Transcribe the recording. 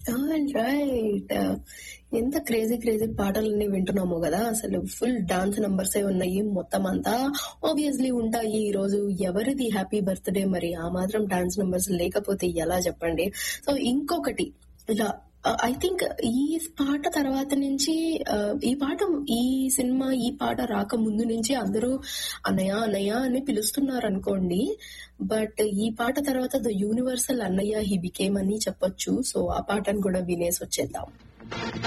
right ఎంత crazy crazy పాటలన్నీ వింటున్నామో కదా అసలు ఫుల్ డాన్స్ నంబర్సే ఉన్నాయి మొత్తం అంతా ఆబ్వియస్లీ ఉంటాయి ఈ రోజు ఎవరిది హ్యాపీ బర్త్డే మరి ఆ మాత్రం డాన్స్ నంబర్స్ లేకపోతే ఎలా చెప్పండి సో ఇంకొకటి ఇలా ఐ థింక్ ఈ పాట తర్వాత నుంచి ఆ, ఈ పాట ఈ సినిమా ఈ పాట రాక ముందు నుంచి అందరూ అన్నయ్య అన్నయ్య అని పిలుస్తున్నారు అనుకోండి బట్ ఈ పాట తర్వాత ద యూనివర్సల్ అన్నయ్య హీ బికేమ్ అని చెప్పొచ్చు సో ఆ పాటను కూడా వినేసి వచ్చేద్దాం